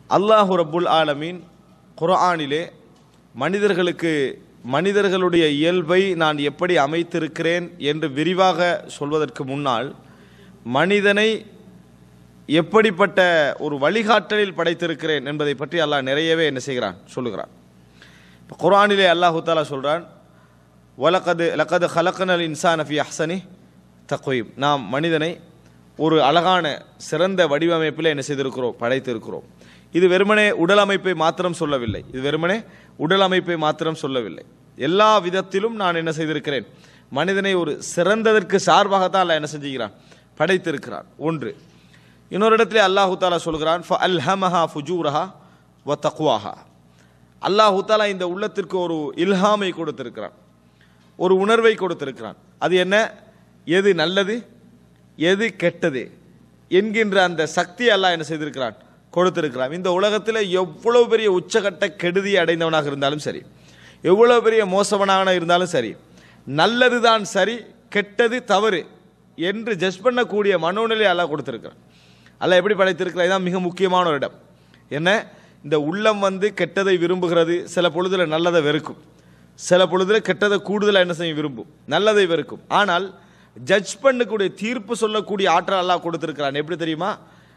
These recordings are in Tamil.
அல்லாஹு ரப்புல் ஆலமீன் குர்ஆனிலே மனிதர்களுக்கு மனிதர்களுடைய இயல்பை நான் எப்படி அமைத்திருக்கிறேன் என்று விரிவாக சொல்வதற்கு முன்னால் மனிதனை எப்படிப்பட்ட ஒரு வழிகாட்டலில் படைத்திருக்கிறேன் என்பதை பற்றி அல்லாஹ் நிறையவே என்ன செய்கிறான் சொல்லுகிறான் இப்போ குர்ஆனிலே அல்லாஹு தாலா சொல்கிறான் வலக்கது லக்கது ஹலக்கனல் இன்சான் ஃபி அஹ்சனி தக்வீம் நாம் மனிதனை ஒரு அழகான சிறந்த வடிவமைப்பில் என்ன செய்திருக்கிறோம் படைத்திருக்கிறோம் இது வெறுமனே உடல் அமைப்பை மாத்திரம் சொல்லவில்லை இது வெறுமனே உடல் அமைப்பை மாத்திரம் சொல்லவில்லை எல்லா விதத்திலும் நான் என்ன செய்திருக்கிறேன் மனிதனை ஒரு சிறந்ததற்கு சார்பாகத்தான் அல்லாஹ் என்ன செஞ்சுக்கிறான் படைத்திருக்கிறான் ஒன்று இன்னொரு இடத்துல அல்லாஹு தாலா சொல்கிறான் ஃப அல்ஹமஹா ஃபுஜூரஹா வ தக்வாஹா அல்லாஹு தாலா இந்த உள்ளத்திற்கு ஒரு இல்ஹாமை கொடுத்திருக்கிறான் ஒரு உணர்வை கொடுத்திருக்கிறான் அது என்ன எது நல்லது எது கெட்டது என்கின்ற அந்த சக்தி அல்லாஹ் என்ன செய்திருக்கிறான் கொடுத்திருக்கிறான் இந்த உலகத்தில் எவ்வளவு பெரிய உச்சகட்ட கெடுதி அடைந்தவனாக இருந்தாலும் சரி எவ்வளவு பெரிய மோசவனாக இருந்தாலும் சரி நல்லது தான் சரி கெட்டது தவறு என்று ஜட்ஜ் பண்ணக்கூடிய மனோநிலை அல்லாஹ் கொடுத்திருக்கிறான் அல்லாஹ் எப்படி படைத்திருக்கிறார் இதான் மிக முக்கியமான ஒரு இடம் என்ன இந்த உள்ளம் வந்து கெட்டதை விரும்புகிறது சில பொழுதுல நல்லதை வெறுக்கும் சில பொழுதுல கெட்டதை கூடுதலாக என்ன செய்யும் விரும்பும் நல்லதை வெறுக்கும் ஆனால் ஜட்ஜ் பண்ணக்கூடிய தீர்ப்பு சொல்லக்கூடிய ஆற்றல் அல்லாஹ் கொடுத்திருக்கிறான் எப்படி தெரியுமா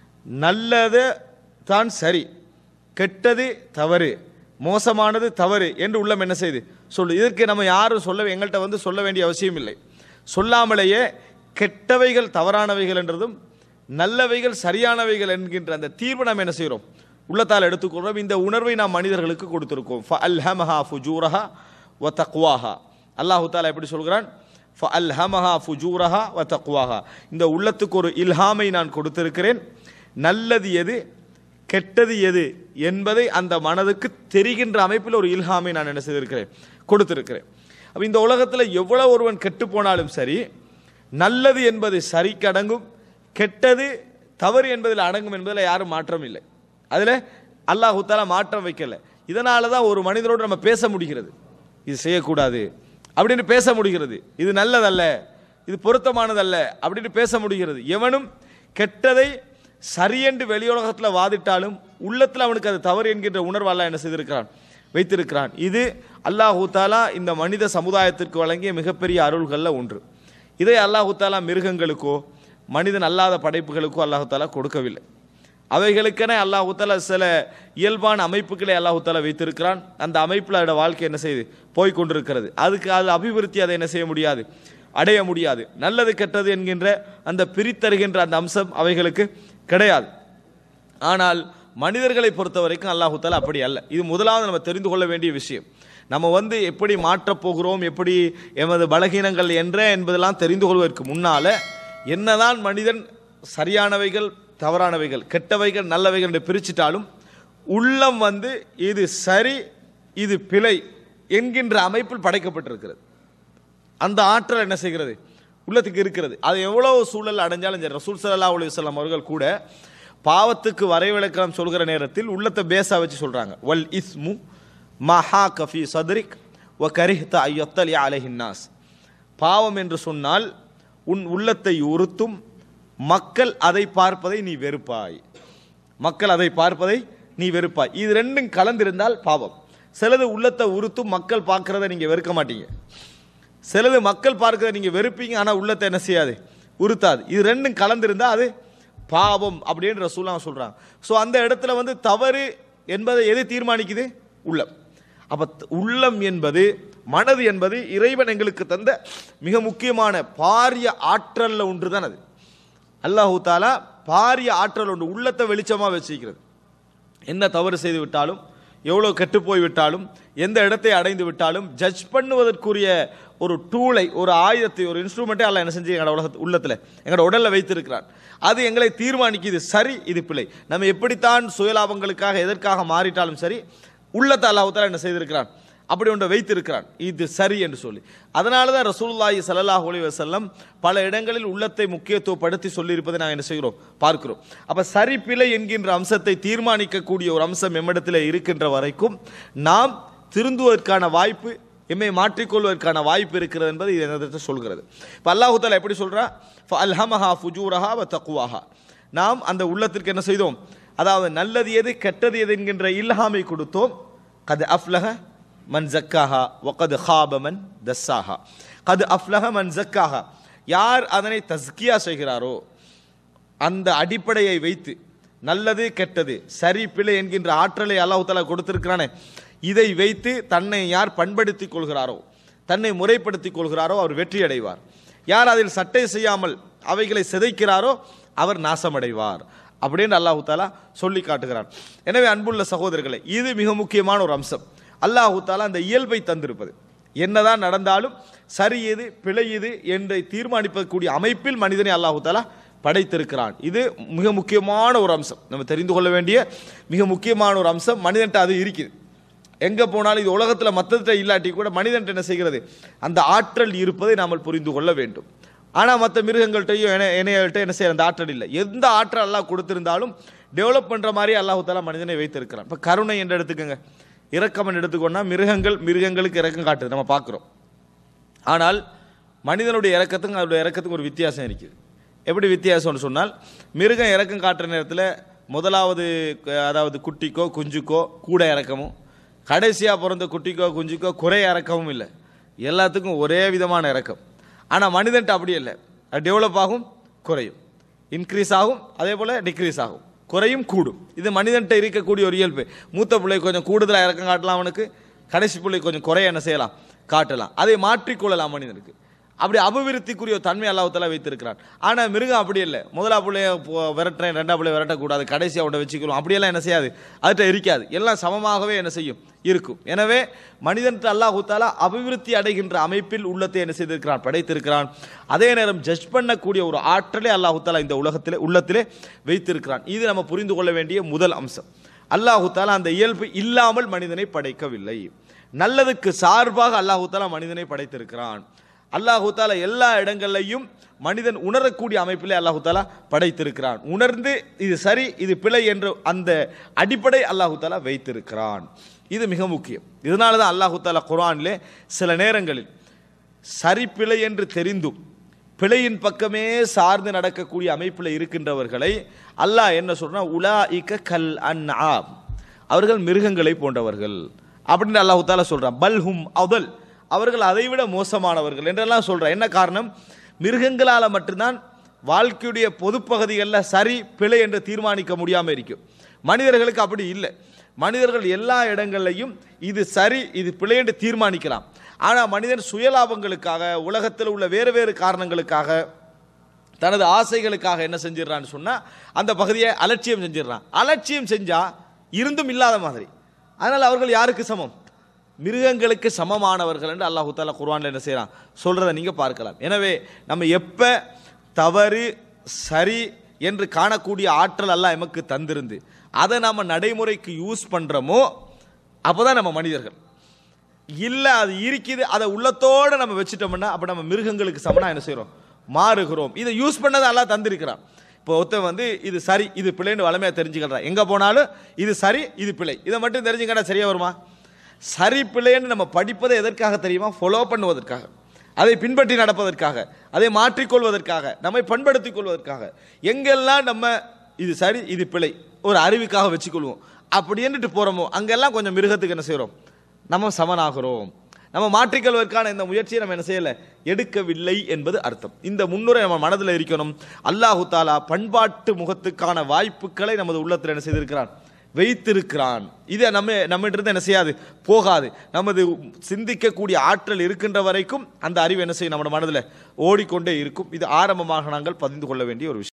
நல்லது தான் சரி கெட்டது தவறு மோசமானது தவறு என்று உள்ளம் என்ன செய்யுது சொல்லு இதற்கு நம்ம யாரும் சொல்ல எங்கள்கிட்ட வந்து சொல்ல வேண்டிய அவசியம் இல்லை சொல்லாமலேயே கெட்டவைகள் தவறானவைகள் என்றதும் நல்லவைகள் சரியானவைகள் என்கின்ற அந்த தீர்வு நாம் என்ன செய்கிறோம் உள்ளத்தால் எடுத்துக்கொள்கிறோம் இந்த உணர்வை நாம் மனிதர்களுக்கு கொடுத்திருக்கோம் ஃப அல்ஹமஹா ஃபுஜூரஹா வ தக்வாஹா அல்லாஹு தாலா எப்படி சொல்கிறான் ஃப அல்ஹமஹா ஃபுஜூரஹா வ தக்வாஹா இந்த உள்ளத்துக்கு ஒரு இல்ஹாமை நான் கொடுத்திருக்கிறேன் நல்லது எது கெட்டது எது என்பதை அந்த மனதுக்கு தெரிகின்ற அமைப்பில் ஒரு இல்ஹாமை நான் என்ன செய்திருக்கிறேன் கொடுத்திருக்கிறேன் அப்ப இந்த உலகத்தில் எவ்வளவு ஒருவன் கெட்டு போனாலும் சரி நல்லது என்பது சரிக்கு அடங்கும் கெட்டது தவறு என்பதில் அடங்கும் என்பதில் யாரும் மாற்றம் இல்லை அதில் அல்லாஹு தாலா மாற்றம் வைக்கல இதனால தான் ஒரு மனிதரோடு நம்ம பேச முடிகிறது இது செய்யக்கூடாது அப்படின்னு பேச முடிகிறது இது நல்லதல்ல இது பொருத்தமானதல்ல அப்படின்னு பேச முடிகிறது எவனும் கெட்டதை சரியென்று வெளியுலகத்தில் வாதிட்டாலும் உள்ளத்தில் அவனுக்கு அது தவறு என்கின்ற உணர்வு அல்லாஹ் என்ன செய்திருக்கிறான் வைத்திருக்கிறான் இது அல்லாஹு தாலா இந்த மனித சமுதாயத்திற்கு வழங்கிய மிகப்பெரிய அருள்களில் ஒன்று இதை அல்லாஹு தாலா மிருகங்களுக்கோ மனிதன் அல்லாத படைப்புகளுக்கோ அல்லாஹு தாலா கொடுக்கவில்லை அவைகளுக்கென அல்லாஹு தாலா சில இயல்பான அமைப்புகளை அல்லாஹு தாலா வைத்திருக்கிறான் அந்த அமைப்பில் அதோட வாழ்க்கை என்ன செய்யுது போய் கொண்டிருக்கிறது அதுக்கு அது அபிவிருத்தி அதை என்ன செய்ய முடியாது அடைய முடியாது நல்லது கெட்டது என்கின்ற அந்த பிரித்தருகின்ற அந்த அம்சம் அவைகளுக்கு கிடையாது ஆனால் மனிதர்களை பொறுத்த வரைக்கும் அல்லாஹு தாலா அப்படி அல்ல இது முதலாவது நம்ம தெரிந்து கொள்ள வேண்டிய விஷயம் நம்ம வந்து எப்படி மாற்றப் போகிறோம் எப்படி எமது பலகீனங்கள் என்ற என்பதெல்லாம் தெரிந்து கொள்வதற்கு முன்னால என்னதான் மனிதன் சரியானவைகள் தவறானவைகள் கெட்டவைகள் நல்லவைகள் என்று பிரிச்சிட்டாலும் உள்ளம் வந்து இது சரி இது பிழை என்கின்ற அமைப்பில் படைக்கப்பட்டிருக்கிறது அந்த ஆற்றல் என்ன செய்கிறது உள்ளத்துக்கு இருக்கிறது அது எவ்வளவு சூழல் அடைஞ்சாலும் சரி ரசூல் சல்லா அலுவலம் அவர்கள் கூட பாவத்துக்கு வரைவிலக்கணம் சொல்கிற நேரத்தில் உள்ளத்தை பேசா வச்சு சொல்றாங்க வல் இஸ்மு மஹா கஃபி சதுரிக் வ கரிஹ்த ஐயத்தலி அலஹின்னாஸ் பாவம் என்று சொன்னால் உன் உள்ளத்தை உறுத்தும் மக்கள் அதை பார்ப்பதை நீ வெறுப்பாய் மக்கள் அதை பார்ப்பதை நீ வெறுப்பாய் இது ரெண்டும் கலந்திருந்தால் பாவம் சிலது உள்ளத்தை உறுத்தும் மக்கள் பார்க்கறத நீங்க வெறுக்க மாட்டீங்க சிலது மக்கள் பார்க்கறத நீங்க வெறுப்பீங்க ஆனா உள்ளத்தை என்ன செய்யாது உறுத்தாது இது ரெண்டும் கலந்திருந்தா அது பாவம் அப்படின்னு ரசூலா சொல்றாங்க ஸோ அந்த இடத்துல வந்து தவறு என்பதை எது தீர்மானிக்குது உள்ளம் அப்ப த- உள்ளம் என்பது மனது என்பது இறைவன் எங்களுக்கு தந்த மிக முக்கியமான பாரிய ஆற்றல்ல ஒன்று தான் அது அல்லாஹு தாலா பாரிய ஆற்றல் ஒன்று உள்ளத்தை வெளிச்சமா வச்சிருக்கிறது என்ன தவறு செய்து விட்டாலும் எவ்வளோ கெட்டு போய் விட்டாலும் எந்த இடத்தை அடைந்து விட்டாலும் ஜட்ஜ் பண்ணுவதற்குரிய ஒரு டூலை ஒரு ஆயுதத்தை ஒரு இன்ஸ்ட்ருமெண்ட்டே அல்ல என்ன செஞ்சு எங்களோட உலகத்து உள்ளத்தில் எங்களோட உடலில் வைத்திருக்கிறான் அது எங்களை தீர்மானிக்குது சரி இது பிழை நம்ம எப்படித்தான் சுயலாபங்களுக்காக எதற்காக மாறிட்டாலும் சரி உள்ளத்தை அல்லாஹால என்ன செய்திருக்கிறான் அப்படி ஒன்றை வைத்திருக்கிறான் இது சரி என்று சொல்லி அதனால தான் ரசூலுல்லாஹி ஸல்லல்லாஹு அலைஹி வஸல்லம் பல இடங்களில் உள்ளத்தை முக்கியத்துவப்படுத்தி சொல்லியிருப்பதை நாங்கள் என்ன செய்கிறோம் பார்க்கிறோம் அப்ப சரி பிழை என்கின்ற அம்சத்தை தீர்மானிக்கக்கூடிய ஒரு அம்சம் எம்மிடத்தில் இருக்கின்ற வரைக்கும் நாம் திருந்துவதற்கான வாய்ப்பு எம்மை மாற்றிக்கொள்வதற்கான வாய்ப்பு இருக்கிறது என்பது இது என்னிடத்தில் சொல்கிறது இப்போ அல்லாஹு தாலா எப்படி சொல்றா அல்ஹமஹா ஃபுஜூரஹா வ தக்குவாஹா நாம் அந்த உள்ளத்திற்கு என்ன செய்தோம் அதாவது நல்லது எது கெட்டது எது என்கின்ற இல்ஹாமை கொடுத்தோம் கது அஃப்லஹ மன் ஜக்காஹா வகது ஹாப மன் தஸ்ஸாஹா கது அஃப்லஹ மன் ஜக்காஹா யார் அதனை தஸ்கியா செய்கிறாரோ அந்த அடிப்படையை வைத்து நல்லது கெட்டது சரி பிழை என்கின்ற ஆற்றலை அல்லாஹ் தஆலா கொடுத்திருக்கிறானே இதை வைத்து தன்னை யார் பண்படுத்திக் கொள்கிறாரோ தன்னை முறைப்படுத்திக் கொள்கிறாரோ அவர் வெற்றி அடைவார் யார் அதில் சட்டை செய்யாமல் அவைகளை சிதைக்கிறாரோ அவர் நாசமடைவார் அப்படின்னு அல்லாஹு தாலா சொல்லி காட்டுகிறார் எனவே அன்புள்ள சகோதரர்களே இது மிக முக்கியமான ஒரு அம்சம் அல்லாஹு தாலா அந்த இயல்பை தந்திருப்பது என்னதான் நடந்தாலும் சரி எது பிழை எது என்று தீர்மானிக்கக்கூடிய அமைப்பில் மனிதனை அல்லாஹு தாலா படைத்திருக்கிறான் இது மிக முக்கியமான ஒரு அம்சம் நம்ம தெரிந்து கொள்ள வேண்டிய மிக முக்கியமான ஒரு அம்சம் மனிதன்ட்ட அது இருக்குது எங்கே போனாலும் இது உலகத்தில் மற்றத்தை இல்லாட்டி கூட மனிதன்ட்ட என்ன செய்கிறது அந்த ஆற்றல் இருப்பதை நாம் புரிந்து கொள்ள வேண்டும் ஆனால் மற்ற மிருகங்கள்கிட்டையும் என இணையல்கிட்ட என்ன செய்ய அந்த ஆற்றல் இல்லை எந்த ஆற்றல் அல்லாஹ் கொடுத்திருந்தாலும் டெவலப் பண்ணுற மாதிரி அல்லாஹு தாலா மனிதனை வைத்திருக்கிறான் இப்போ கருணை என்று எடுத்துக்கோங்க இரக்கம் எடுத்துக்கொண்டா மிருகங்கள் மிருகங்களுக்கு இரக்கம் காட்டுது நம்ம பார்க்குறோம் ஆனால் மனிதனுடைய இறக்கத்துக்கும் அதோட இறக்கத்துக்கும் ஒரு வித்தியாசம் இருக்குது எப்படி வித்தியாசம்னு சொன்னால் மிருகம் இறக்கம் காட்டுற நேரத்தில் முதலாவது க- அதாவது குட்டிக்கோ குஞ்சுக்கோ கூட இறக்கமும் கடைசியாக பிறந்த குட்டிக்கோ குஞ்சுக்கோ குறை இறக்கமும் இல்லை எல்லாத்துக்கும் ஒரே விதமான இறக்கம் ஆனால் மனிதன்ட்ட அப்படி இல்லை அது டெவலப் ஆகும் குறையும் இன்க்ரீஸ் ஆகும் அதே போல் டிக்ரீஸ் ஆகும் குறையும் கூடும் இது மனிதன்ட்ட இருக்கக்கூடிய ஒரு இயல்பு மூத்த பிள்ளை கொஞ்சம் கூடுதலாக இறக்கம் காட்டலாம் அவனுக்கு கடைசி பிள்ளை கொஞ்சம் குறைய என்ன செய்யலாம் காட்டலாம் அதை மாற்றிக்கொள்ளலாம் மனிதனுக்கு அப்படி அபிவிருத்திக்குரிய ஒரு தன்மை அல்லாஹ்தாலா வைத்திருக்கிறான் ஆனால் மிருகம் அப்படி இல்லை முதலா பிள்ளைய போ- விரட்டுறேன் ரெண்டா பிள்ளை விரட்டக்கூடாது கடைசி அவனை வச்சுக்கிறோம் அப்படியெல்லாம் என்ன செய்யாது அதுகிட்ட இருக்காது எல்லாம் சமமாகவே என்ன செய்யும் இருக்கும் எனவே மனிதன்ட்டு அல்லாஹு தாலா அபிவிருத்தி அடைகின்ற அமைப்பில் உள்ளத்தை என்ன செய்திருக்கிறான் படைத்திருக்கிறான் அதே நேரம் ஜட்ஜ் பண்ணக்கூடிய ஒரு ஆற்றலை அல்லாஹு தாலா இந்த உலகத்திலே உள்ளத்திலே வைத்திருக்கிறான் இது நம்ம புரிந்து கொள்ள வேண்டிய முதல் அம்சம் அல்லாஹு தாலா அந்த இயல்பு இல்லாமல் மனிதனை படைக்கவில்லை நல்லதுக்கு சார்பாக அல்லாஹு தாலா மனிதனை படைத்திருக்கிறான் அல்லாஹு தாலா எல்லா இடங்கள்லையும் மனிதன் உணரக்கூடிய அமைப்பிலே அல்லாஹு தாலா படைத்திருக்கிறான் உணர்ந்து இது சரி இது பிழை என்ற அந்த அடிப்படை அல்லாஹு தாலா வைத்திருக்கிறான் இது மிக முக்கியம் இதனால தான் அல்லாஹு தாலா குர்ஆனிலே சில நேரங்களில் சரி பிழை என்று தெரிந்தும் பிழையின் பக்கமே சார்ந்து நடக்கக்கூடிய அமைப்பில் இருக்கின்றவர்களை அல்லாஹ் என்ன சொல்றான் உலா இக்க கல் அன்ஆம் அவர்கள் மிருகங்களை போன்றவர்கள் அப்படின்னு அல்லாஹு தாலா சொல்றான் பல்ஹும் அவல் அவர்கள் அதைவிட மோசமானவர்கள் என்றெல்லாம் சொல்றான் என்ன காரணம் மிருகங்களால் மட்டும்தான் வாழ்க்கையுடைய பொதுப்பகுதிகளில் சரி பிழை என்று தீர்மானிக்க முடியாமல் இருக்கும் மனிதர்களுக்கு அப்படி இல்லை மனிதர்கள் எல்லா இடங்கள்லையும் இது சரி இது பிழை என்று தீர்மானிக்கலாம் ஆனால் மனிதன் சுயலாபங்களுக்காக உலகத்தில் உள்ள வேறு வேறு காரணங்களுக்காக தனது ஆசைகளுக்காக என்ன செஞ்சிடறான்னு சொன்னால் அந்த பகுதியை அலட்சியம் செஞ்சிடறான் அலட்சியம் செஞ்சா இருந்தும் இல்லாத மாதிரி அதனால் அவர்கள் யாருக்கு சமம் மிருகங்களுக்கு சமமானவர்கள் என்று அல்லாஹு தாலா குர்ஆன்ல என்ன செய்கிறான் சொல்றதை நீங்கள் பார்க்கலாம் எனவே நம்ம எப்போ தவறு சரி என்று காணக்கூடிய ஆற்றல் அல்லாஹ் எமக்கு தந்திருந்து அதை நாம் நடைமுறைக்கு யூஸ் பண்ணுறோமோ அப்போ தான் நம்ம மனிதர்கள் இல்லை அது இருக்குது அதை உள்ளத்தோட நம்ம வச்சுட்டோம்னா அப்போ நம்ம மிருகங்களுக்கு சமனா என்ன செய்கிறோம் மாறுகிறோம் இதை யூஸ் பண்ணதை எல்லாம் தந்திருக்கிறான் இப்போ ஒருத்தன் வந்து இது சரி இது பிழைன்னு வளமையாக தெரிஞ்சுக்கிறான் எங்கே போனாலும் இது சரி இது பிழை இதை மட்டும் தெரிஞ்சுக்கிட்டா சரியா வருமா சரி பிழைன்னு நம்ம படிப்பதை எதற்காக தெரியுமா ஃபாலோ பண்ணுவதற்காக அதை பின்பற்றி நடப்பதற்காக அதை மாற்றிக்கொள்வதற்காக நம்மை பண்படுத்திக் கொள்வதற்காக எங்கெல்லாம் நம்ம இது சரி இது பிழை ஒரு அறிவுக்காக வச்சுக்கொள்வோம் அப்படி என்னட்டு போகிறோமோ அங்கெல்லாம் கொஞ்சம் மிருகத்துக்கு என்ன செய்கிறோம் நம்ம சமனாகிறோம் நம்ம மாற்றிக்கொள்வதற்கான இந்த முயற்சியை நம்ம என்ன செய்யலை எடுக்கவில்லை என்பது அர்த்தம் இந்த முன்னுரை நம்ம மனதில் இருக்கணும் அல்லாஹு தாலா பண்பாட்டு முகத்துக்கான வாய்ப்புகளை நமது உள்ளத்தில் என்ன செய்திருக்கிறான் வைத்திருக்கிறான் இதை நம்ம நம்மகிட்ட என்ன செய்யாது போகாது நமது சிந்திக்கக்கூடிய ஆற்றல் இருக்கின்ற வரைக்கும் அந்த அறிவு என்ன செய்யும் நம்ம மனதில் ஓடிக்கொண்டே இருக்கும் இது ஆரம்பமாக நாங்கள் பதிந்து கொள்ள வேண்டிய ஒரு விஷயம்